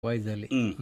ವಾಯ್ಸಲ್ಲಿ ಹ್ಮ್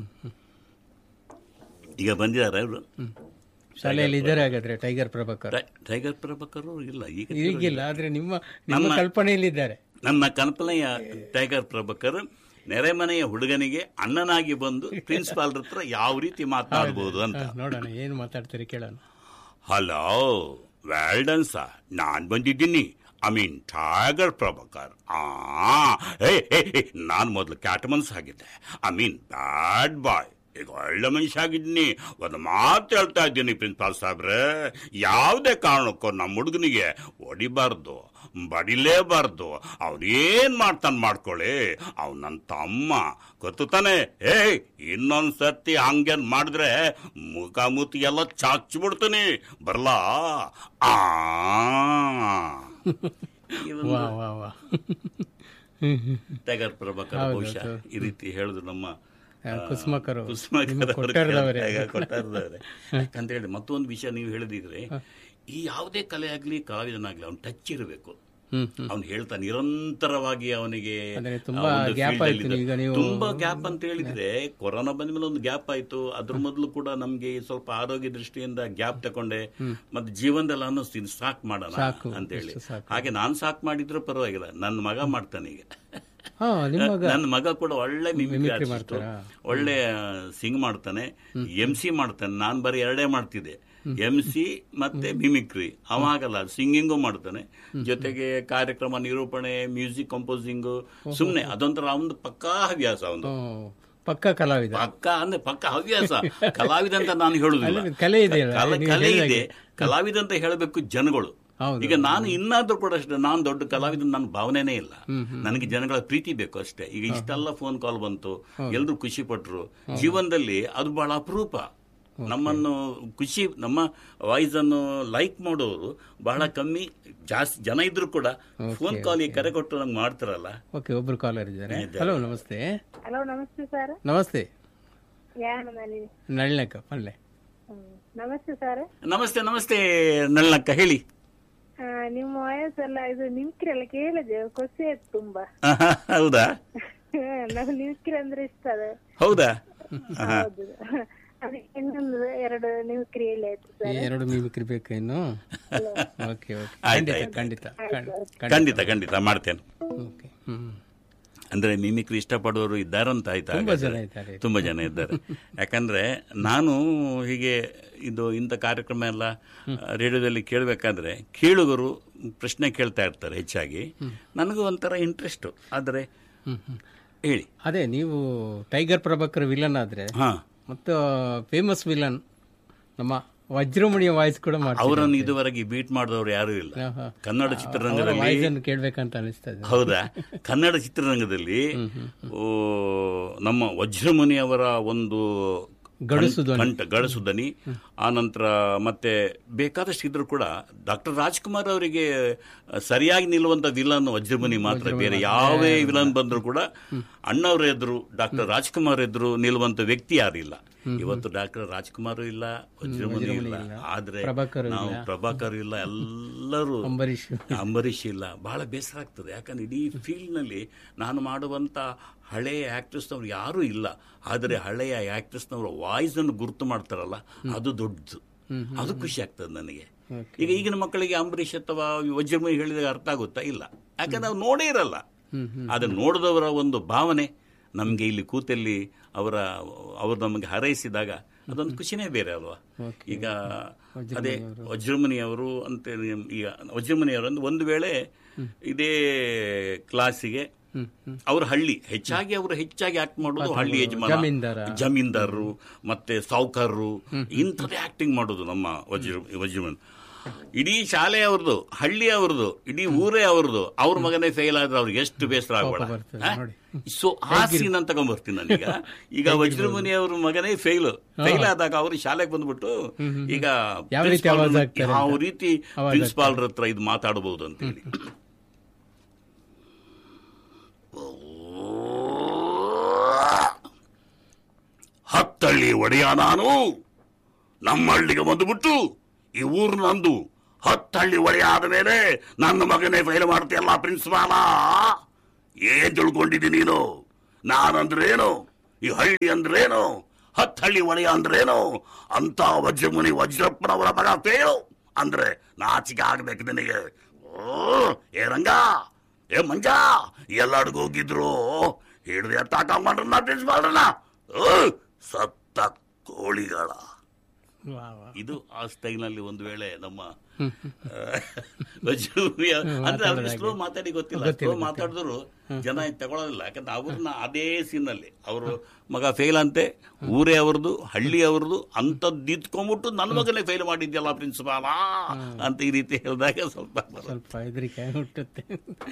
ಈಗ ಬಂದಿದ್ದಾರೆ ಅವರು ಶಾಲೆಯಲ್ಲಿ ಇದ್ದಾರೆ ಹಾಗಾದ್ರೆ ಟೈಗರ್ ಪ್ರಭಾಕರ್ ಟೈಗರ್ ಪ್ರಭಾಕರ್ ಅವರು ಇಲ್ಲ ಈಗ ಈಗಿಲ್ಲ ಆದ್ರೆ ನಿಮ್ಮ ನಿಮ್ಮ ಕಲ್ಪನೆಯಲ್ಲಿದ್ದಾರೆ ನನ್ನ ಕಲ್ಪನೆಯ ಟೈಗರ್ ಪ್ರಭಾಕರ್ ನೆರೆಮನೆಯ ಹುಡುಗನಿಗೆ ಅಣ್ಣನಾಗಿ ಬಂದು ಪ್ರಿನ್ಸಿಪಾಲ್ ಹತ್ರ ಯಾವ ರೀತಿ ಮಾತನಾಡಬಹುದು ಅಂತ ಹ, ನೋಡೋಣ ಏನು ಮಾತಾಡ್ತೀರಿ ಕೇಳೋಣ ಹಲೋ ವೆಲ್ಡನ್ ಸರ್ ನಾನ್ ಬಂದಿದ್ದೀನಿ ಐ ಮೀನ್ ಟೈಗರ್ ಪ್ರಭಾಕರ್ ಆ ಏ ನಾನು ಮೊದಲು ಕ್ಯಾಟಮನ್ಸ್ ಆಗಿದ್ದೆ ಐ ಮೀನ್ ಬ್ಯಾಡ್ ಬಾಯ್ ಈಗ ಒಳ್ಳೆ ಮನುಷ್ಯ ಆಗಿದ್ದೀನಿ ಒಂದು ಮಾತು ಹೇಳ್ತಾ ಇದ್ದೀನಿ ಪ್ರಿನ್ಸಿಪಾಲ್ ಸಾಹೇಬ್ರೆ ಯಾವುದೇ ಕಾರಣಕ್ಕೂ ನಮ್ಮ ಹುಡುಗನಿಗೆ ಹೊಡಿಬಾರ್ದು ಬಡಿಲೇಬಾರ್ದು ಅವ್ನೇನ್ ಮಾಡ್ತಾನೆ ಮಾಡ್ಕೊಳ್ಳಿ ಅವ್ ನನ್ನ ತಮ್ಮ ಗೊತ್ತು ತಾನೆ ಏ ಇನ್ನೊಂದ್ ಸರ್ತಿ ಹಂಗೇನ್ ಮಾಡಿದ್ರೆ ಮುಖ ಮೂತಿ ಎಲ್ಲ ಚಾಚ್ಬಿಡ್ತೀನಿ ಬರ್ಲಾ ಆ ಇವನು ವಾ ವಾ ವಾ ಟೈಗರ್ ಪ್ರಭಾಕರ್ ಬಹುಶಃ ಈ ರೀತಿ ಹೇಳಿದ್ರು ನಮ್ಮ ಆ, ಕುಸುಮಕರ್ ಅವರು. ಕುಸುಮಾಕರ್ ನಿಮ್ಮ ಅವರು ಕೊಟ್ಟಾರದವರೇ. ಟೈಗರ್ ಕೊಟ್ಟಾರದವರೇ. ಯಾಕಂತ ಹೇಳಿ ಮತ್ತೊಂದು ವಿಷಯ ನೀವು ಹೇಳಿದಿದ್ರೆ ಈ ಯಾವುದೇ ಕಲೆ ಆಗ್ಲಿ ಕಲಾವಿದನಾಗ್ಲಿ ಅವ್ನು ಟಚ್ ಇರಬೇಕು ಹ್ಮ್ ಹ್ಮ್ ಅವ್ನು ಹೇಳ್ತಾ ನಿರಂತರವಾಗಿ ಅವನಿಗೆ ಅಂದ್ರೆ ಆ ತುಂಬಾ ಒಂದು gap field ಆಯ್ತು ಅಲ್ಲಿ ಈಗ ನೀವು- ತುಂಬಾ ಗ್ಯಾಪ್ ಅಂತ ಹೇಳಿದ್ರೆ ಕೊರೋನಾ ಬಂದ ಮೇಲೆ ಒಂದು ಗ್ಯಾಪ್ ಆಯ್ತು ಅದ್ರ ಮೊದಲು ಕೂಡ ನಮ್ಗೆ ಸ್ವಲ್ಪ ಆರೋಗ್ಯ ದೃಷ್ಟಿಯಿಂದ ಗ್ಯಾಪ್ ತಕೊಂಡೆ ಮತ್ತೆ ಜೀವನದಲ್ಲಿ ಅನ್ನಿಸ್ತೀನಿ ಸಾಕ್ ಮಾಡೋಣ ಸಾಕು, ಅಂತ ಹೇಳಿ ಇಷ್ಟು ಸಾಕು. ಹಾಗೆ ನಾನ್ ಸಾಕ್ ಮಾಡಿದ್ರು ಪರವಾಗಿಲ್ಲ ನನ್ನ ಮಗ ಮಾಡ್ತಾನೆ ಈಗ ಹಾ ನಿಮ್ಮ ಮಗ ನನ್ನ ಮಗ ಕೂಡ ಒಳ್ಳೆ ಮಿಮಿಕ್ರಿ ಮಿಮಿಕ್ರಿ ಆರ್ಟಿಸ್ಟ್ ಮಾಡ್ತಾರಾ? ಒಳ್ಳೆ ಸಿಂಗ್ ಮಾಡ್ತಾನೆ ಎಂ ಸಿ ಮಾಡ್ತಾನೆ ನಾನ್ ಬರೀ ಎರಡೇ ಮಾಡ್ತಿದ್ದೆ ಎಂ ಸಿ ಮತ್ತೆ ಮಿಮಿಕ್ರಿ ಅವಾಗಲ್ಲ ಸಿಂಗಿಂಗು ಮಾಡ್ತಾನೆ ಜೊತೆಗೆ ಕಾರ್ಯಕ್ರಮ ನಿರೂಪಣೆ ಮ್ಯೂಸಿಕ್ ಕಂಪೋಸಿಂಗು ಸುಮ್ನೆ ಅದೊಂಥರ ಒಂದು ಪಕ್ಕಾ ಹವ್ಯಾಸ ಒಂದು ಹ್ಮ್. ಪಕ್ಕ ಕಲಾವಿದ ಪಕ್ಕ ಅಂದ್ರೆ ಪಕ್ಕ ಹವ್ಯಾಸ ಕಲಾವಿದ ಅಂತ ನಾನು ಹೇಳುದಿಲ್ಲ ಅಲ್ಲ, ಕಲೆ ಇದೆ ಅಲ್ಲ, ಕಲೆ- ನೀವು ಕಲೆ ಹೇಳಿದಾಗೆ. ಇದೆ ಕಲಾವಿದ ಅಂತ ಹೇಳಬೇಕು ಜನಗಳು ಹೌದು, ಈಗ ನಾನು ಇನ್ನಾದ್ರೂ ಕೂಡ ಅಷ್ಟೇ ನಾನು ದೊಡ್ಡ ಕಲಾವಿದ ನನ್ನ ಭಾವನೆನೇ ಇಲ್ಲ ನನಗೆ ಜನಗಳ ಪ್ರೀತಿ ಬೇಕು ಅಷ್ಟೇ ಈಗ ಇಷ್ಟೆಲ್ಲ ಫೋನ್ ಕಾಲ್ ಬಂತು ಎಲ್ಲರೂ ಖುಷಿ ಪಟ್ರು ಜೀವನದಲ್ಲಿ ಅದು ಬಹಳ ಅಪರೂಪ ನಮ್ಮನ್ನು ಖುಷಿ ನಮ್ಮ ವಾಯ್ಸ್ ಅನ್ನು ಲೈಕ್ ಮಾಡೋರು ಬಹಳ ಕಮ್ಮಿ ಜಾಸ್ತಿ ಜನ ಇದ್ರು ಕೂಡ ಫೋನ್ ಕಾಲ್ ಕರೆ ಕೊಟ್ಟು ನಂಗೆ ಮಾಡ್ತಾರಲ್ಲ ಓಕೆ ಒಬ್ರು ಕಾಲರ್ ಇದ್ದಾರೆ ಹಲೋ ನಮಸ್ತೆ ಹಲೋ ನಮಸ್ತೆ ಸರ್ ನಮಸ್ತೆ ಯಾರು ನಾನು ನಳಿನಕ್ಕ ಪಲ್ಲೆ ನಮಸ್ತೆ ಸರ್ ನಮಸ್ತೆ ನಮಸ್ತೆ ನಳ್ಳಕ್ಕ ಹೇಳಿ ನಿಮ್ಮ ವಯಸ್ಸೆಲ್ಲ ಇದು ನಿಮ್ಕ್ರಿ ಎಲ್ಲ ಕೇಳಿದೆ ಖುಷಿ ಆಯ್ತು ತುಂಬಾ ಆಹಾ, ಹೌದಾ ನಾವು ನಿಮ್ಕ್ರಿ ಅಂದ್ರೆ ಇಷ್ಟ ಅದು ಹೌದಾ ಹೌದು ಅದಕ್ಕೆ ಇನ್ನೊಂದು ಎರಡು ನಿಮ್ಕ್ರಿ ಹೇಳಿ ಆಯ್ತು ಸರ್ ಎರಡು ಮಿಮಿಕ್ರಿ ಬೇಕು ಇನ್ನು ಓಕೆ ಓಕೆ ಆಯ್ತು, ಖಂಡಿತ ಖಂಡಿತ ಖಂಡಿತ ಖಂಡಿತ ಖಂಡಿತ ಮಾಡ್ತೇನೆ ಓಕೆ ಹ್ಮ್ ಅಂದ್ರೆ ಮಿಮಿಕ್ರಿ ಇಷ್ಟಪಡೋರು ಇದ್ದಾರಂತ ಆಯ್ತಾ ತುಂಬಾ ಜನ ಹಾಗಾದ್ರೆ? ಇದ್ದಾರೆ ತುಂಬಾ ಜನ ಇದ್ದಾರೆ ಯಾಕಂದ್ರೆ ನಾನು ಹೀಗೆ ಇದು ಇಂಥ ಕಾರ್ಯಕ್ರಮ ಎಲ್ಲ ರೇಡಿಯೋದಲ್ಲಿ ಕೇಳಬೇಕಾದ್ರೆ ಕೇಳುಗರು ಪ್ರಶ್ನೆ ಕೇಳ್ತಾ ಇರ್ತಾರೆ ಹೆಚ್ಚಾಗಿ ನನಗೂ ಒಂಥರ ಇಂಟ್ರೆಸ್ಟ್ ಆದರೆ ಹ್ಮ್ ಹ್ಮ್ ಹೇಳಿ ಅದೇ ನೀವು ಟೈಗರ್ ಪ್ರಭಾಕರ್ ವಿಲನ್ ಆದ್ರೆ ಹಾ ಮತ್ತು ಫೇಮಸ್ ವಿಲನ್ ನಮ್ಮ ವಜ್ರಮಣಿಯ ವಾಯ್ಸ್ ಕೂಡ ಮಾಡ್ತಾರೆ ಅವರನ್ನು ಇದುವರೆಗೆ ಬೀಟ್ ಮಾಡಿದವರು ಯಾರೂ ಇಲ್ಲ ಆಹಾ. ಕನ್ನಡ ಚಿತ್ರರಂಗದಲ್ಲಿ ವಾಯ್ಸ್ ಅನ್ನು ಕೇಳ್ಬೇಕಂತ ಅನಿಸ್ತಾ ಇದೆ ಹೌದಾ ಕನ್ನಡ ಚಿತ್ರರಂಗದಲ್ಲಿ ಓ, ನಮ್ಮ ವಜ್ರಮುನಿ ಅವರ ಒಂದು ಗಡುಸು ಧ್ವನಿ. ಕಂಠ ಗಡಸು ದನಿ ಆ ನಂತರ ಮತ್ತೆ ಬೇಕಾದಷ್ಟು ಇದ್ರು ಕೂಡ ಡಾಕ್ಟರ್ ರಾಜ್ಕುಮಾರ್ ಅವರಿಗೆ ಸರಿಯಾಗಿ ನಿಲ್ಲುವಂತ ವಿಲನ್ ವಜ್ರಮುನಿ ಮಾತ್ರ ಬೇರೆ ಯಾವೇ ವಿಲನ್ ಬಂದ್ರು ಕೂಡ ಅಣ್ಣವ್ರ ಎದುರು ಡಾಕ್ಟರ್ ರಾಜ್ಕುಮಾರ್ ಎದುರು ನಿಲ್ಲುವಂತ ವ್ಯಕ್ತಿ ಯಾರಿಲ್ಲ ಇವತ್ತು ಡಾಕ್ಟರ್ ರಾಜ್ಕುಮಾರ್ ಇಲ್ಲ ವಜ್ರಮುನಿ ಇಲ್ಲ ಆದ್ರೆ ಪ್ರಭಾಕರ್ ನಾವು ಪ್ರಭಾಕರ್ ಇಲ್ಲ ಎಲ್ಲರೂ ಅಂಬರೀಷ್ ಅಂಬರೀಷ್ ಇಲ್ಲ ಬಹಳ ಬೇಸರ ಆಗ್ತದೆ ಯಾಕಂದ್ರೆ ಇಡೀ ಫೀಲ್ಡ್ ನಲ್ಲಿ ನಾನು ಮಾಡುವಂತ ಹಳೆಯ ಆಕ್ಟ್ರೆಸ್ನವ್ರು ಯಾರೂ ಇಲ್ಲ ಆದರೆ ಹಳೆಯ ಆಕ್ಟ್ರೆಸ್ನವರ ವಾಯ್ಸ್ ಅನ್ನು ಗುರುತು ಮಾಡ್ತಾರಲ್ಲ ಅದು ದೊಡ್ಡದು ಅದು ಖುಷಿ ಆಗ್ತದೆ ನನಗೆ Okay. ಈಗ ಈಗಿನ ಮಕ್ಕಳಿಗೆ ಅಂಬರೀಷ್ ಅಥವಾ ವಜ್ರಮುನಿ ಹೇಳಿದಾಗ ಅರ್ಥ ಆಗುತ್ತಾ ಇಲ್ಲ ಯಾಕಂದ್ರೆ ನಾವು ನೋಡೇ ಇರಲ್ಲ ಅದನ್ನು ನೋಡಿದವರ ಒಂದು ಭಾವನೆ ನಮಗೆ ಇಲ್ಲಿ ಕೂತಲ್ಲಿ ಅವರ ಅವರು ನಮಗೆ ಹಾರೈಸಿದಾಗ ಅದೊಂದು ಖುಷಿನೇ ಬೇರೆ ಅಲ್ವಾ ಈಗ ಅದೇ ವಜ್ರಮುನಿ ಅವರು ಅಂತ ಈಗ ವಜ್ರಮುನಿ ಅವರು ಅಂದ್ರೆ ಒಂದು ವೇಳೆ ಇದೇ ಕ್ಲಾಸಿಗೆ ಅವ್ರ ಹಳ್ಳಿ ಹೆಚ್ಚಾಗಿ ಅವರು ಹೆಚ್ಚಾಗಿ ಆಕ್ಟ್ ಮಾಡೋದು ಹಳ್ಳಿ ಯಜಮಾನ ಜಮೀನ್ದಾರ. ಜಮೀನ್ದಾರರು ಮತ್ತೆ ಸಾವುಕಾರರು ಇಂಥದ್ದೇ ಆಕ್ಟಿಂಗ್ ಮಾಡೋದು ನಮ್ಮ ವಜ್ರ ವಜ್ರಮನ್ ಇಡೀ ಶಾಲೆ ಅವ್ರದ್ದು ಹಳ್ಳಿ ಅವ್ರದ್ದು ಇಡೀ ಊರೇ ಅವ್ರದ್ದು ಅವ್ರ ಮಗನೇ ಫೇಲ್ ಆದ್ರೆ ಅವ್ರಿಗೆ ಎಷ್ಟು ಬೇಸರ ಆಗ್ಬೇಡ ಬರ್ತದೆ, ಹಾ? ನೋಡಿ. ಸೊ ಆ ಸೀನ್ ಅಂತ ತಗೊಂಡ್ಬರ್ತೀನಿ ನಾನೀಗ ಈಗ ವಜ್ರಮುನಿ ಅವ್ರ ಮಗನೇ ಫೇಲ್ ಫೇಲ್ ಆದಾಗ ಅವರು ಶಾಲೆಗೆ ಬಂದ್ಬಿಟ್ಟು ಈಗ ಯಾವ ರೀತಿ principal ಆವಾಜ್ ರನ್ನ ಆಗ್ತಾರೆ ಯಾವ ಅಂತ. ರೀತಿ ಆವಾಜ್ ಪ್ರಿನ್ಸಿಪಾಲ್ರ ಹತ್ರ ಇದು ಮಾತಾಡಬಹುದು ಅಂತ ಹೇಳಿ ಹತ್ತಳ್ಳಿ ಒಡೆಯ ನಾನು ನಮ್ಮ ಹಳ್ಳಿಗೆ ಬಂದುಬಿಟ್ಟು ಈ ಊರು ನಂದು ಹತ್ತಳ್ಳಿ ಒಡೆಯ ಆದ ಮೇಲೆ ನನ್ನ ಮಗನೇ ಫೈಲ್ ಮಾಡ್ತೀಯಲ್ಲ ಪ್ರಿನ್ಸಿಪಾಲ ಏನ್ ತಿಳ್ಕೊಂಡಿದ್ದೀನಿ ನೀನು ನಾನಂದ್ರೆ ಏನು ಈ ಹಳ್ಳಿ ಅಂದ್ರೇನು ಹತ್ತಳ್ಳಿ ಒಡೆಯ ಅಂದ್ರೇನು ಅಂತ ವಜ್ರಮುನಿ ವಜ್ರಪ್ಪನವರ ಮಗ ಫೇಲು ಅಂದ್ರೆ ನಾಚಿಕೆ ಆಗ್ಬೇಕು ನಿನಗೆ ಓ ಏ ರಂಗ ಏ ಮಂಜ ಎಲ್ಲಾಡ್ಗೂ ಹೋಗಿದ್ರು ಹಿಡಿದು ಎತ್ತಾಕ ಮಾಡ್ರನ್ನ ಪ್ರಿನ್ಸಿಪಾಲ್ರನ್ನ ಓ, ಸತ್ತ ಕೋಳಿಗಳ ವಾ ವಾ ಇದು ಆ ಸ್ಟೈಲ್ನಲ್ಲಿ ಒಂದು ವೇಳೆ ನಮ್ಮ ವಜ್ರಮುನಿಯ ಅಂದ್ರೆ ಅವ್ರಿಗೆ ಸ್ಲೋ ಮಾತಾಡಿ ಗೊತ್ತಿಲ್ಲ ಸ್ಲೋ ಮಾತಾಡಿದ್ರು ಜನ ಇದ್ ತಗೊಳ್ಳೋದಿಲ್ಲ ಯಾಕಂದ್ರೆ ಅವ್ರನ್ನ ಅದೇ ಸೀನಲ್ಲಿ ಅವರು ಮಗ ಫೇಲ್ ಅಂತೆ ಊರೇ ಅವ್ರದ್ದು ಹಳ್ಳಿ ಅವ್ರದ್ದು ಅಂತದ್ದು ಇದ್ಕೊಂಡ್ಬಿಟ್ಟು ನನ್ನ ಮಗನೇ ಫೇಲ್ ಮಾಡಿದ್ಯಲ್ಲ ಪ್ರಿನ್ಸಿಪಾಲ ಅಂತ ಈ ರೀತಿ ಹೇಳಿದಾಗ ಸ್ವಲ್ಪ ಸ್ವಲ್ಪ ಹೆದರಿಕೆ ಹುಟ್ಟುತ್ತೆ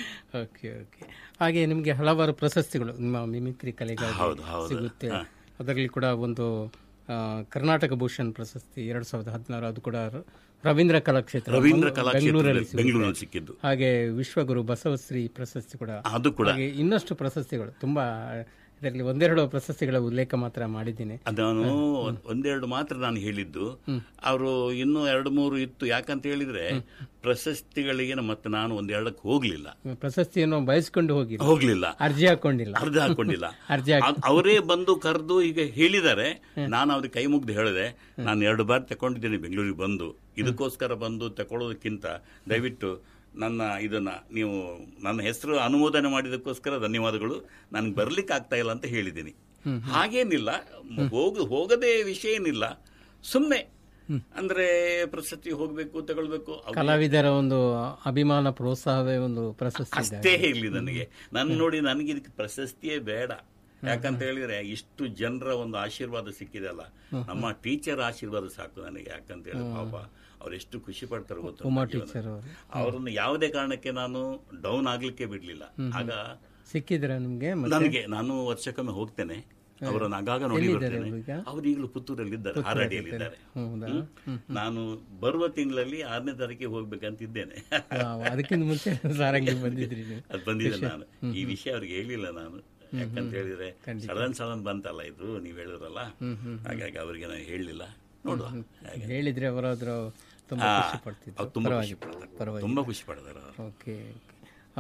ಓಕೆ ಓಕೆ ಹಾಗೆ ನಿಮಗೆ ಹಲವಾರು ಪ್ರಶಸ್ತಿಗಳು ನಿಮ್ಮ ಮಿಮಿಕ್ರಿ ಕಲೆಗಾಗಿ ಹೌದು, ಹೌದು. ಸಿಗುತ್ತೆ ಅದರಲ್ಲಿ ಕೂಡ ಒಂದು ಆ, ಕರ್ನಾಟಕ ಭೂಷಣ್ ಪ್ರಶಸ್ತಿ ಎರಡ್ ಸಾವಿರದ ಹದಿನಾರು ಅದು ಕೂಡ ರ- ರವೀಂದ್ರ ಕಲಾಕ್ಷೇತ್ರ ರವೀಂದ್ರ ಮಂಗ್- ಬೆಂಗಳೂರಲ್ಲಿ ಕಲಾಕ್ಷೇತ್ರದಲ್ಲಿ ಸಿಗುತ್ತೆ. ಬೆಂಗಳೂರಲ್ಲಿ ಸಿಕ್ಕಿದ್ದು ಹಾಗೆ ವಿಶ್ವಗುರು ಬಸವಶ್ರೀ ಪ್ರಶಸ್ತಿ ಕೂಡ ಅದು ಕೂಡ ಹಾಗೆ ಇನ್ನಷ್ಟು ಪ್ರಶಸ್ತಿಗಳು ತುಂಬಾ ಇದರಲ್ಲಿ ಒಂದೆರಡು ಪ್ರಶಸ್ತಿಗಳ ಉಲ್ಲೇಖ ಮಾತ್ರ ಮಾಡಿದ್ದೀನಿ ನಾನು ಒಂದೆರಡು ಮಾತ್ರ ನಾನು ಹೇಳಿದ್ದು ಅವರು ಇನ್ನೂ ಎರಡು ಮೂರು ಇತ್ತು ಯಾಕಂತ ಹೇಳಿದ್ರೆ ಪ್ರಶಸ್ತಿಗಳಿಗೆ ಮತ್ತೆ ನಾನು ಒಂದೆರಡಕ್ಕೆ ಹೋಗ್ಲಿಲ್ಲ ಪ್ರಶಸ್ತಿಯನ್ನು ಬಯಸ್ಕೊಂಡು ಹೋಗಿ ಹೋಗ್ಲಿಲ್ಲ ಅರ್ಜಿ ಹಾಕೊಂಡಿಲ್ಲ ಅರ್ಧ ಹಾಕೊಂಡಿಲ್ಲ ಅರ್ಜಿ ಹಾಕಿ ಅದ್- ಅವರೇ ಬಂದು ಕರೆದು ಈಗ ಹೇಳಿದ್ದಾರೆ ನಾನು ಅವ್ರಿಗೆ ಕೈ ಮುಗ್ದು ಹೇಳಿದೆ ನಾನು ಎರಡು ಬಾರಿ ತಗೊಂಡಿದ್ದೀನಿ ಬೆಂಗಳೂರಿಗೆ ಬಂದು ಇದಕ್ಕೋಸ್ಕರ ಬಂದು ತಗೊಳ್ಳೋದಕ್ಕಿಂತ ದಯವಿಟ್ಟು ನನ್ನ ಇದನ್ನ ನೀವು ನನ್ನ ಹೆಸರು ಅನುಮೋದನೆ ಮಾಡಿದಕ್ಕೋಸ್ಕರ ಧನ್ಯವಾದಗಳು ನನಗೆ ಬರ್ಲಿಕ್ಕೆ ಆಗ್ತಾ ಇಲ್ಲ ಅಂತ ಹೇಳಿದ್ದೀನಿ ಹಾಗೇನಿಲ್ಲ ಹೋಗ ಹೋಗದೇ ವಿಷಯ ಏನಿಲ್ಲ ಸುಮ್ಮನೆ ಅಂದ್ರೆ ಪ್ರಶಸ್ತಿ ಹೋಗ್ಬೇಕು ತಗೊಳ್ಬೇಕು ಅವ್ರು ಕಲಾವಿದರ ಒಂದು ಅಭಿಮಾನ ಪ್ರೋತ್ಸಾಹವೇ ಒಂದು ಪ್ರಶಸ್ತಿ ಇದೆ. ಅಷ್ಟೇ ಇರ್ಲಿ ನನಗೆ ನನ್ನ ನೋಡಿ ನನಗೆ ಇದಕ್ಕೆ ಪ್ರಶಸ್ತಿಯೇ ಬೇಡ ಯಾಕಂತ ಹೇಳಿದ್ರೆ ಇಷ್ಟು ಜನರ ಒಂದು ಆಶೀರ್ವಾದ ಸಿಕ್ಕಿದೆಲ್ಲ ನಮ್ಮ ಟೀಚರ್ ಆಶೀರ್ವಾದ ಸಾಕು ನನಗೆ ಯಾಕಂತ ಹೇಳಿದ್ರೆ ಪಾಪ ಅವ್ರು ಎಷ್ಟು ಖುಷಿ ಪಡ್ತಾರೆ ಗೊತ್ತು ಉಮಾ ಟೀಚರ್ ಅವರು ಅವರನ್ನು ಯಾವುದೇ ಕಾರಣಕ್ಕೆ ನಾನು ಡೌನ್ ಆಗ್ಲಿಕ್ಕೆ ಬಿಡ್ಲಿಲ್ಲ ಆಗ ಸಿಕ್ಕಿದ್ರ ನಿಮ್ಗೆ ಮತ್ತೆ ನನಗೆ ನಾನು ವರ್ಷಕ್ಕೊಮ್ಮೆ ಹೋಗ್ತೇನೆ ಅವರನ್ನು ಆಗಾಗ ನೋಡಿ ಬರ್ತೇನೆ ಈಗ? ಅವರು ಈಗಲೂ ಪುತ್ತೂರಲ್ಲಿದ್ದಾರೆ ಹಾರಾಡಿಯಲ್ಲಿದ್ದಾರೆ ಹೌದಾ ನಾನು ಬರುವ ತಿಂಗಳಲ್ಲಿ ಆರನೇ ತಾರೀಕಿಗೆ ಹೋಗ್ಬೇಕಂತಿದ್ದೇನೆ ವಾವ್, ಅದಕ್ಕಿಂತ ಮುಂಚೆ ಸಾರಂಗಿ ಬಂದಿದ್ರಿ ನೀವು ಅದು ಬಂದಿದೆ ನಾನು ಈ ವಿಷಯ ಅವ್ರಿಗೆ ಹೇಳಿಲ್ಲ ನಾನು ಯಾಕಂತ ಹೇಳಿದ್ರೆ ಸಡನ್ ಸಡನ್ ಬಂತಲ್ಲ ಇದು ನೀವ್ ಹೇಳಿದ್ರಲ್ಲ ಹಾಗಾಗಿ ಅವರಿಗೆ ನಾನು ಹೇಳಲಿಲ್ಲ ನೋಡುವ ಹಾಗೆ. ಹೇಳಿದ್ರೆ ಅವರಾದ್ರೂ ತುಂಬಾ ಆ, ಖುಷಿ ಪಡ್ತಿದ್ರು ಅವ್ರು ತುಂಬಾ ಖುಷಿ ಪಡ್ತಾರೆ ಪರವಾಗಿ ತುಂಬಾ ಖುಷಿ ಪಡ್ತಾರೆ ಅವರು ಓಕೆ ಆ,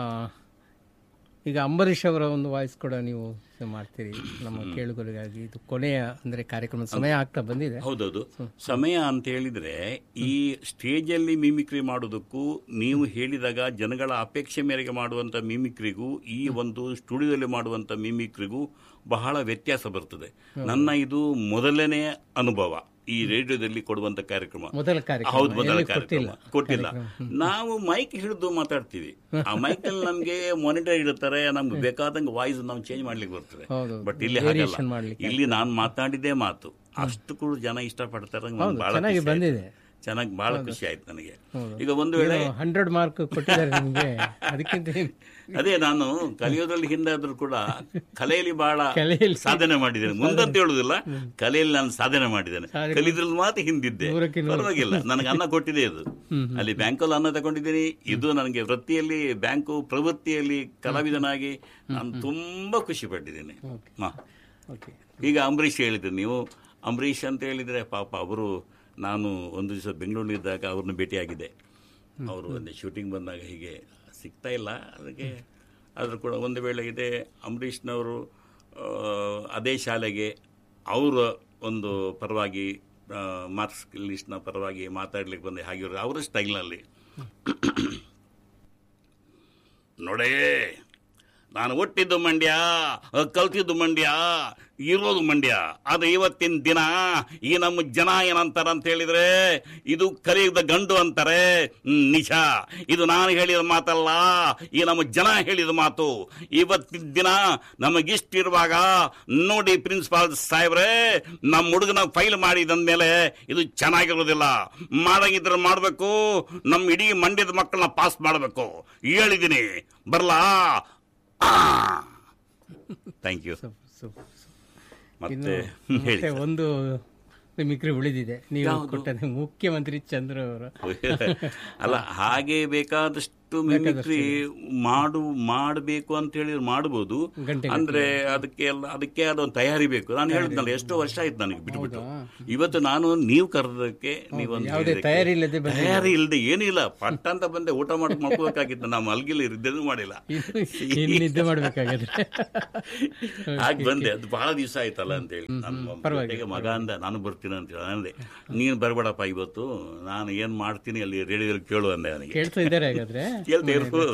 ಈಗ ಅಂಬರೀಷ್ ಅವರ ಒಂದು ವಾಯ್ಸ್ ಕೂಡ ನೀವು ಮಾಡ್ತೀರಿ ನಮ್ಮ ಕೇಳುಗರಿಗಾಗಿ ಇದು ಕೊನೆಯ ಅಂದ್ರೆ ಕಾರ್ಯಕ್ರಮದ ಸಮಯ ಆಗ್ತಾ ಬಂದಿದೆ ಹೌದೌದು ಸಮಯ ಅಂತ ಹೇಳಿದ್ರೆ ಈ ಸ್ಟೇಜ್ ಅಲ್ಲಿ ಮಿಮಿಕ್ರಿ ಮಾಡೋದಕ್ಕೂ ನೀವು ಹೇಳಿದಾಗ ಜನಗಳ ಅಪೇಕ್ಷೆ ಮೇರೆಗೆ ಮಾಡುವಂತ ಮಿಮಿಕ್ರಿಗೂ ಈ ಒಂದು ಸ್ಟುಡಿಯೋದಲ್ಲಿ ಮಾಡುವಂತ ಮಿಮಿಕ್ರಿಗೂ ಬಹಳ ವ್ಯತ್ಯಾಸ ಬರ್ತದೆ ನನ್ನ ಇದು ಮೊದಲನೇ ಅನುಭವ ಈ ರೇಡಿಯೋದಲ್ಲಿ ಕೊಡುವಂತ ಕಾರ್ಯಕ್ರಮ ಮೊದಲ ಕಾರ್ಯಕ್ರಮ ಹೌದು ಮೊದಲ ಎಲ್ಲಿ ಕಾರ್ಯಕ್ರಮ ಕೊಟ್ಟಿಲ್ಲ ನಾವು ಮೈಕ್ ಹಿಡಿದು ಮಾತಾಡ್ತೀವಿ ಆ ಮೈಕ್ ಅಲ್ಲಿ ನಮ್ಗೆ ಮಾನಿಟರ್ ಇಡುತ್ತಾರೆ ನಮ್ಗೆ ಬೇಕಾದಂಗೆ ವಾಯ್ಸ್ ನಾವು ಚೇಂಜ್ ಮಾಡ್ಲಿಕ್ಕೆ ಬರ್ತದೆ ಹೌದು ಬಟ್ ಇಲ್ಲಿ ಹಾಗಲ್ಲ Variation ಮಾಡ್ಲಿಕ್ಕೆ. ಇಲ್ಲಿ ನಾನು ಮಾತಾಡಿದ್ದೇ ಮಾತು ಅಷ್ಟು ಕೂಡ ಜನ ಇಷ್ಟಪಡ್ತಾರೆ ನಂಗೆ ಬಹಳ ಚೆನ್ನಾಗಿ ಖುಷಿ ಆಯ್ತು. ಬಂದಿದೆ ಚೆನ್ನಾಗಿ ಬಹಳ ಖುಷಿ ಆಯ್ತು ನನಗೆ ಈಗ ಒಂದು ವೇಳೆ ಹಂಡ್ರೆಡ್ ಮಾರ್ಕ್ ಕೊಟ್ಟಿದ್ದಾರೆ ನಿಮ್ಗೆ ಅದಕ್ಕಿಂತ ಏನ್- ಅದೇ ನಾನು ಕಲಿಯೋದ್ರಲ್ಲಿ ಹಿಂದೆ ಆದ್ರೂ ಕೂಡ ಕಲೆಯಲ್ಲಿ ಬಹಳ ಕಲೆಯಲ್ಲಿ ಸಾಧನೆ ಮಾಡಿದ್ದೇನೆ ಮುಂದಂತ ಹೇಳುದಿಲ್ಲ ಕಲೆಯಲ್ಲಿ ನಾನು ಸಾಧನೆ ಮಾಡಿದ್ದೇನೆ ಕಲಿದ್ರಲ್ಲಿ ಮಾತ್ರ ಹಿಂದಿದ್ದೆ ನೂರಕ್ಕೆ ನೂರು. ಪರವಾಗಿಲ್ಲ ನನಗೆ ಅನ್ನ ಕೊಟ್ಟಿದೆ ಇದು ಅಲ್ಲಿ ಬ್ಯಾಂಕಲ್ಲಿ ಅನ್ನ ತಗೊಂಡಿದ್ದೀನಿ ಇದು ನನಗೆ ವೃತ್ತಿಯಲ್ಲಿ ಬ್ಯಾಂಕು ಪ್ರವೃತ್ತಿಯಲ್ಲಿ ಕಲಾವಿದನಾಗಿ ನಾನು ತುಂಬಾ ಖುಷಿ ಪಟ್ಟಿದ್ದೇನೆ ಹಾ. ಓಕೆ ಈಗ ಅಂಬರೀಷ್ ಹೇಳಿದ್ರು ನೀವು ಅಂಬರೀಷ್ ಅಂತ ಹೇಳಿದ್ರೆ ಪಾಪ ಅವರು ನಾನು ಒಂದು ದಿವಸ ಬೆಂಗಳೂರಿನಿದ್ದಾಗ ಅವ್ರನ್ನ ಭೇಟಿಯಾಗಿದ್ದೆ ಅವರು ಒಂದು ಶೂಟಿಂಗ್ ಬಂದಾಗ ಹೀಗೆ ಸಿಗ್ತಾ ಇಲ್ಲ ಅದಕ್ಕೆ ಆದರೂ ಕೂಡ ಒಂದು ವೇಳೆ ಇದೆ ಅಂಬರೀಷ್ನವರು ಆ, ಅದೇ ಶಾಲೆಗೆ ಅವರ ಒಂದು ಪರವಾಗಿ ಮಾರ್ಕ್ಸ್ ಲಿಸ್ಟ್ನ ಪರವಾಗಿ ಮಾತಾಡ್ಲಿಕ್ಕೆ ಬಂದೆ ಹಾಗೆ ಅವರ ಸ್ಟೈಲ್ನಲ್ಲಿ ನೋಡೇ ನಾನು ಹುಟ್ಟಿದ್ದು ಮಂಡ್ಯ ಕಲ್ತಿದ್ದು ಮಂಡ್ಯ ಇರೋದು ಮಂಡ್ಯ ಆದ್ರೆ ಇವತ್ತಿನ ದಿನ ಈ ನಮ್ಮ ಜನ ಏನಂತಾರ ಅಂತ ಹೇಳಿದ್ರೆ ಇದು ಕಲಿಯುದ ಗಂಡು ಅಂತಾರೆ ಹ್ಮ್, ನಿಜ ಇದು ನಾನು ಹೇಳಿದ ಮಾತಲ್ಲ ಈ ನಮ್ಮ ಜನ ಹೇಳಿದ ಮಾತು ಇವತ್ತಿನ ದಿನ ನಮಗಿಷ್ಟಿರುವಾಗ ನೋಡಿ ಪ್ರಿನ್ಸಿಪಾಲ್ ಸಾಹೇಬ್ರೆ ನಮ್ಮ ಹುಡುಗನ ಫೈಲ್ ಮಾಡಿದಂದ್ಮೇಲೆ ಇದು ಚೆನ್ನಾಗಿರೋದಿಲ್ಲ ಮಾಡಂಗಿದ್ರೆ ಮಾಡಬೇಕು ನಮ್ಮ ಇಡೀ ಮಂಡ್ಯದ ಮಕ್ಕಳನ್ನ ಪಾಸ್ ಮಾಡಬೇಕು ಹೇಳಿದ್ದೀನಿ ಬರ್ಲಾ ಥ್ಯಾಂಕ್ ಯು ಸೂಪರ್ ಸೂಪರ್ ಮತ್ತೆ ಹೇಳಿ ಮತ್ತೆ ಒಂದು ಮಿಕ್ರಿ ಉಳಿದಿದೆ ನೀವು ಕೊಟ್ಟದ್ದು ಮುಖ್ಯಮಂತ್ರಿ ಚಂದ್ರ ಅವರು ಅಲ್ಲ ಹಾಗೆ ಬೇಕಾದಷ್ಟು ಎಷ್ಟು ಮಿಮಿಕ್ರಿ ಮಾಡು ಮಾಡಬೇಕು ಅಂತ ಹೇಳಿದ್ರೆ ಮಾಡಬಹುದು ಗಂಟೆ ಅಂದ್ರೆ ಅದಕ್ಕೆ ಎಲ್ಲ ಅದಕ್ಕೆ ಆದ ಒಂದು ತಯಾರಿ ಬೇಕು ನಾನು ಹೇಳಿದ್ನಲ್ಲ ಎಷ್ಟೋ ವರ್ಷ ಆಯ್ತು ನನಗೆ ಬಿಟ್ಬಿಟ್ಟು ಇವತ್ತು ನಾನು ನೀವು ಕರೆದಕ್ಕೆ ನೀವೊಂದು ಯಾವುದೇ ಹೇಳಿದ್ದಕ್ಕೆ ತಯಾರಿ ಇಲ್ಲದೆ ಬಂದಿದ್ದೀರಿ. ತಯಾರಿ ಇಲ್ಲದೆ ಏನಿಲ್ಲ ಪಟ್ಟ ಅಂತ ಬಂದೆ ಊಟ ಮಾಡಿ ಮಾಡ್ಕೋಬೇಕಾಗಿತ್ತು ನಾವು ಮಲ್ಗಿಲ್ಲ ಇದ್ದೇನು ಮಾಡಿಲ್ಲ ಇನ್ನು ನಿದ್ದೆ ಮಾಡ್ಬೇಕಾಗಾದ್ರೆ ಆಗ ಬಂದೆ ಅದು ಬಹಳ ದಿವಸ ಆಯ್ತಲ್ಲ ಅಂತ ಹೇಳಿ ನನ್ನ ಜೊತೆಗೆ ಮಗ ಅಂದ ನಾನು ಬರ್ತೀನಿ ಅಂತ ಹೇಳಿ ಅಂದೆ ನೀನು ಬರಬೇಡಪ್ಪ ಇವತ್ತು ನಾನು ಏನ್ ಮಾಡ್ತೀನಿ ಅಲ್ಲಿ ರೇಡಿಯೋದಲ್ಲಿ ಕೇಳು ಅಂದೆ ನನಗೆ ಕೇಳ್ತಾ ಇದ್ದಾರೆ ಹಾಗಾದ್ರೆ ಕೇಳ್ತಾ ಇರ್ಬೋದು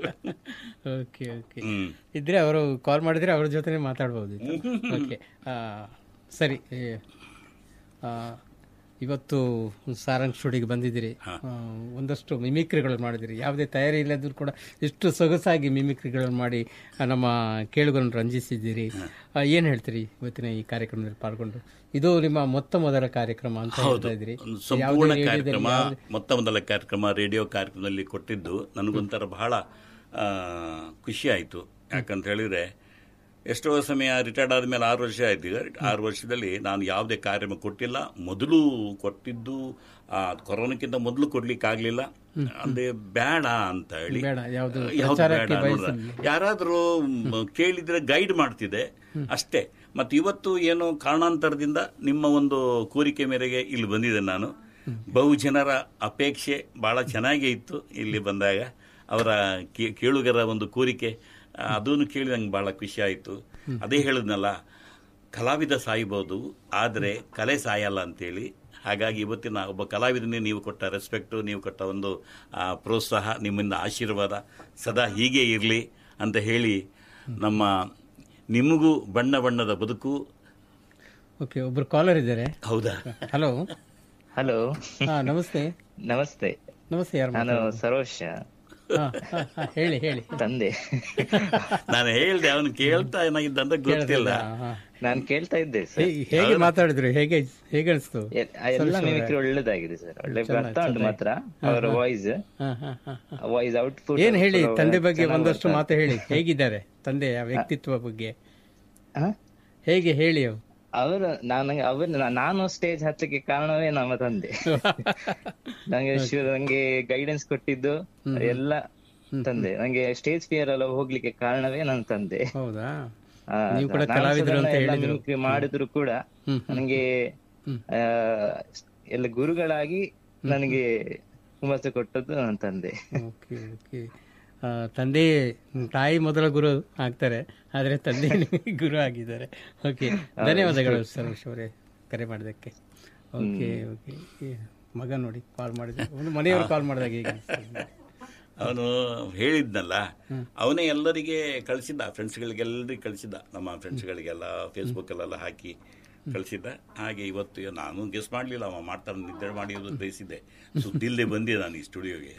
ಓಕೆ ಓಕೆ ಹ್ಮ್ ಇದ್ರೆ ಅವರು ಕಾಲ್ ಮಾಡಿದ್ರೆ ಅವ್ರ ಜೊತೆ ಮಾತಾಡ್ಬೋದು ಓಕೆ ಸರಿ ಏ, ಆ, ಇವತ್ತು ಸಾರಂಗ್ ಸ್ಟುಡಿಯೋಗೆ ಬಂದಿದ್ದೀರಿ ಆ, ಒಂದಷ್ಟು ಮಿಮಿಕ್ರಿಗಳು ಮಾಡಿದಿರಿ ಯಾವುದೇ ತಯಾರಿ ಇಲ್ಲದ್ರೂ ಕೂಡ ಇಷ್ಟು ಸೊಗಸಾಗಿ ಮಿಮಿಕ್ರಿಗಳನ್ನು ಮಾಡಿ ಆ, ನಮ್ಮ ಕೇಳುಗರನ್ನು ರಂಜಿಸಿದ್ದೀರಿ ಏನು ಹೇಳ್ತೀರಿ ಇವತ್ತಿನ ಈ ಕಾರ್ಯಕ್ರಮದಲ್ಲಿ ಪಾಲ್ಗೊಂಡು ಇದು ನಿಮ್ಮ ಮೊತ್ತ ಮೊದಲ ಕಾರ್ಯಕ್ರಮ ಅಂತ ಹೇಳ್ತಾ ಇದ್ದೀರಿ ಒಂದು ಸಂಪೂರ್ಣ ಕಾರ್ಯಕ್ರಮ ಮೊತ್ತ ಮೊದಲ ಕಾರ್ಯಕ್ರಮ ರೇಡಿಯೋ ಕಾರ್ಯಕ್ರಮದಲ್ಲಿ ಕೊಟ್ಟಿದ್ದು ನನಗೊಂಥರ ಬಹಳ ಆ, ಖುಷಿ ಆಯಿತು ಯಾಕಂತ ಹೇಳಿದ್ರೆ ಎಷ್ಟೋ ಸಮಯ ರಿಟೈರ್ಡ್ ಆದಮೇಲೆ ಆರು ವರ್ಷ ಆಯ್ತು ಈಗ ಆರು ವರ್ಷದಲ್ಲಿ ನಾನು ಯಾವುದೇ ಕಾರ್ಯಕ್ರಮ ಕೊಟ್ಟಿಲ್ಲ ಮೊದಲು ಕೊಟ್ಟಿದ್ದು ಆ, ಕೊರೋನಾಕ್ಕಿಂತ ಮೊದಲು ಕೊಡ್ಲಿಕ್ಕೆ ಆಗ್ಲಿಲ್ಲ ಅದೇ ಬೇಡ ಅಂತ ಹೇಳಿ ಬೇಡ ಯಾವುದು ಯಾವ್ದು ಬೇಡ ನೋಡ್ದ. ಯಾರಾದ್ರೂ ಮ್, ಕೇಳಿದ್ರೆ ಗೈಡ್ ಮಾಡ್ತಿದೆ ಅಷ್ಟೇ ಮತ್ತೆ ಇವತ್ತು ಏನೋ ಕಾರಣಾಂತರದಿಂದ ನಿಮ್ಮ ಒಂದು ಕೋರಿಕೆ ಮೇರೆಗೆ ಇಲ್ಲಿ ಬಂದಿದೆ ನಾನು ಬಹು ಜನರ ಅಪೇಕ್ಷೆ ಬಹಳ ಚೆನ್ನಾಗೇ ಇತ್ತು ಇಲ್ಲಿ ಬಂದಾಗ ಅವರ ಕೇ- ಕೇಳುಗರ ಒಂದು ಕೋರಿಕೆ ಆ, ಅದನ್ನು ಕೇಳಿ ನಂಗೆ ಬಹಳ ಖುಷಿ ಆಯಿತು ಅದೇ ಹೇಳಿದ್ನಲ್ಲ ಕಲಾವಿದ ಸಾಯ್ಬೋದು ಆದರೆ ಕಲೆ ಸಾಯಲ್ಲ ಅಂತೇಳಿ ಹಾಗಾಗಿ ಇವತ್ತಿನ ಒಬ್ಬ ಕಲಾವಿದನೇ ನೀವು ಕೊಟ್ಟ ರೆಸ್ಪೆಕ್ಟು ನೀವು ಕೊಟ್ಟ ಒಂದು ಆ, ಪ್ರೋತ್ಸಾಹ ನಿಮ್ಮಿಂದ ಆಶೀರ್ವಾದ ಸದಾ ಹೀಗೆ ಇರಲಿ ಅಂತ ಹೇಳಿ ನಮ್ಮ ನಿಮಗೂ ಬಣ್ಣ ಬಣ್ಣದ ಬದುಕು ಓಕೆ ಒಬ್ರು ಕಾಲರ್ ಇದ್ದಾರೆ ಹೌದಾ ಹಲೋ ಹಲೋ ಹಾ ನಮಸ್ತೆ ನಮಸ್ತೆ ನಮಸ್ತೆ ಯಾರು ನಾನು ಸರೋಷ ಹಾ, ಹಾ, ಹಾ, ಹೇಳಿ ಹೇಳಿ ತಂದೆ ನಾನು ಹೇಳ್ದೆ ಅವನು ಕೇಳ್ತಾ ಏನಾಗಿದ್ದ ಅಂತ ಗೊತ್ತಿಲ್ಲ ಹಾ, ಹಾ. ನಾನು ಕೇಳ್ತಾ ಇದ್ದೆ ಸರ್ ಹೇ- ಹೇಗೆ ಮಾತಾಡಿದ್ರು ಹೇಗೆ ಹೇಗೆ ಅನಿಸ್ತು ಎ- ಎಲ್ಲ ಮಿಮಿಕ್ರಿ ಒಳ್ಳೇದಾಗಿದೆ ಸರ್ ಒಳ್ಳೆ ಅರ್ಥ ಉಂಟು ಮಾತ್ರ ಅವರ ವಾಯ್ಸ್ ಹಾ, ಹಾ, ಹಾ, ಹಾ. ವಾಯ್ಸ್ ಔಟ್ಪುಟ್ ಏನ್ ಹೇಳಿ ತಂದೆ ಬಗ್ಗೆ ಒಂದಷ್ಟು ಮಾತು ಹೇಳಿ ಹೇಗಿದ್ದಾರೆ ತಂದೆಯ ವ್ಯಕ್ತಿತ್ವ ಬಗ್ಗೆ ಹೇಗೆ ಹೇಳಿ ಅವು ಅವರು ನಾನು ಅವ್ರ ನಾನು ಸ್ಟೇಜ್ ಹತ್ತಕ್ಕೆ ಕಾರಣವೇ ನಮ್ಮ ತಂದೆ ನಂಗೆ ಶು- ನಂಗೆ ಗೈಡೆನ್ಸ್ ಕೊಟ್ಟಿದ್ದು ಎಲ್ಲ ತಂದೆ ನಂಗೆ ಸ್ಟೇಜ್ ಫಿಯರ್ ಎಲ್ಲ ಹೋಗ್ಲಿಕ್ಕೆ ಕಾರಣವೇ ನನ್ನ ತಂದೆ ಹೌದಾ ಆ, ನೀವು ಕೂಡ ನಾನು ಕಲಾವಿದರು ಅಂತ ಸಾಧಾರಣ ಎಲ್ಲ ಹೇಳಿದ್ರು. mimicry ಮಾಡಿದ್ರು ಕೂಡ ಹ್ಮ್, ನನಗೆ ಆ, ಎಲ್ಲ ಗುರುಗಳಾಗಿ ನನಗೆ ಹುಮ್ಮಸ್ಸು ಕೊಟ್ಟದ್ದು ನನ್ನ ತಂದೆ ಓಕೆ ಓಕೆ ಆ, ತಂದೆ ತಾಯಿ ಮೊದಲ ಗುರು ಆಗ್ತಾರೆ ಆದರೆ ತಂದೆ ನಿಮಗೆ ಗುರು ಆಗಿದ್ದಾರೆ ಓಕೆ ಧನ್ಯವಾದಗಳು ಸರೋಶ್ ಅವರೇ ಕರೆ ಮಾಡೋದಕ್ಕೆ ಓಕೆ ಓಕೆ ಈ ಮಗ ನೋಡಿ ಕಾಲ್ ಮಾಡಿದ ಒಂದು ಮನೆಯವರು ಕಾಲ್ ಮಾಡಿದಾಗ ಈಗ ಅವನು ಹೇಳಿದ್ನಲ್ಲ ಅವನೇ ಎಲ್ಲರಿಗೆ ಕಳಿಸಿದ್ದ ಫ್ರೆಂಡ್ಸ್ಗಳಿಗೆಲ್ಲರಿಗೆ ಕಳಿಸಿದ್ದ ನಮ್ಮ ಫ್ರೆಂಡ್ಸ್ಗಳಿಗೆಲ್ಲ ಫೇಸ್ಬುಕ್ಕಲ್ಲೆಲ್ಲ ಹಾಕಿ ಕಳಿಸಿದ್ದ ಹಾಗೆ ಇವತ್ತು ನಾನು ಗೆಸ್ ಮಾಡಲಿಲ್ಲ ಅವ ಮಾಡ್ತಾನೆ ನಿದ್ದೆ ಮಾಡಿ ಬಯಸಿದ್ದೆ ಸುದ್ದಿಲ್ಲದೆ ಬಂದೆ ನಾನು ಈ ಸ್ಟುಡಿಯೋಗೆ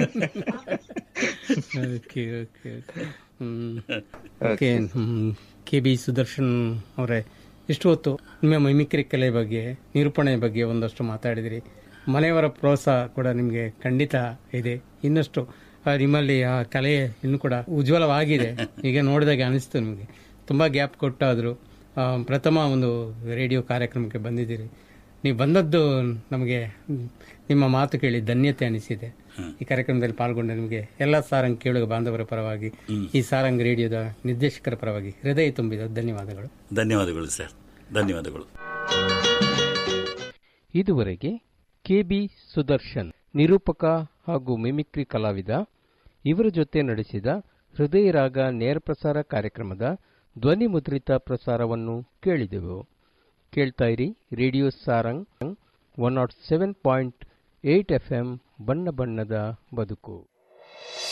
okay okay okay okay K B Sudarshan ಅವರೇ ಇಷ್ಟು ಹೊತ್ತು ನಿಮ್ಮ ಮಿಮಿಕ್ರಿ ಕಲೆ ಬಗ್ಗೆ ನಿರೂಪಣೆ ಬಗ್ಗೆ ಒಂದಷ್ಟು ಮಾತಾಡಿದಿರಿ ಮನೆಯವರ ಪ್ರೋತ್ಸಾಹ ಕೂಡ ನಿಮಗೆ ಖಂಡಿತ ಇದೆ ಇನ್ನಷ್ಟು ಆ, ನಿಮ್ಮಲ್ಲಿ ಆ ಕಲೆ ಇನ್ನೂ ಕೂಡ ಉಜ್ವಲವಾಗಿದೆ ಈಗ ನೋಡಿದಾಗ ಅನಿಸ್ತು ನಿಮಗೆ ತುಂಬ ಗ್ಯಾಪ್ ಕೊಟ್ಟಾದರೂ ಆ, ಪ್ರಥಮ ಒಂದು ರೇಡಿಯೋ ಕಾರ್ಯಕ್ರಮಕ್ಕೆ ಬಂದಿದ್ದೀರಿ ನೀವು ಬಂದದ್ದು ನಮಗೆ ಮ್, ನಿಮ್ಮ ಮಾತು ಕೇಳಿ ಧನ್ಯತೆ ಅನಿಸಿದೆ ಈ ಕಾರ್ಯಕ್ರಮದಲ್ಲಿ ಪಾಲ್ಗೊಂಡ ನಿಮಗೆ ಎಲ್ಲ ಸಾರಂಗ್ ಕೇಳುಗ ಬಾಂಧವರ ಪರವಾಗಿ ಈ ಸಾರಂಗ್ ರೇಡಿಯೋದ ನಿರ್ದೇಶಕರ ಪರವಾಗಿ ಹೃದಯ ತುಂಬಿದ ಧನ್ಯವಾದಗಳು ಧನ್ಯವಾದಗಳು ಸರ್ ಧನ್ಯವಾದಗಳು ಇದುವರೆಗೆ ಕೆಬಿ ಸುದರ್ಶನ್ ನಿರೂಪಕ ಹಾಗೂ ಮಿಮಿಕ್ರಿ ಕಲಾವಿದ ಇವರ ಜೊತೆ ನಡೆಸಿದ ಹೃದಯ ರಾಗ ನೇರ ಪ್ರಸಾರ ಕಾರ್ಯಕ್ರಮದ ಧ್ವನಿ ಮುದ್ರಿತ ಪ್ರಸಾರವನ್ನು ಕೇಳಿದೆವು ಕೇಳ್ತಾ ಇರಿ radio Sarang one nought seven point eight F M ಬಣ್ಣ ಬಣ್ಣದ ಬದುಕು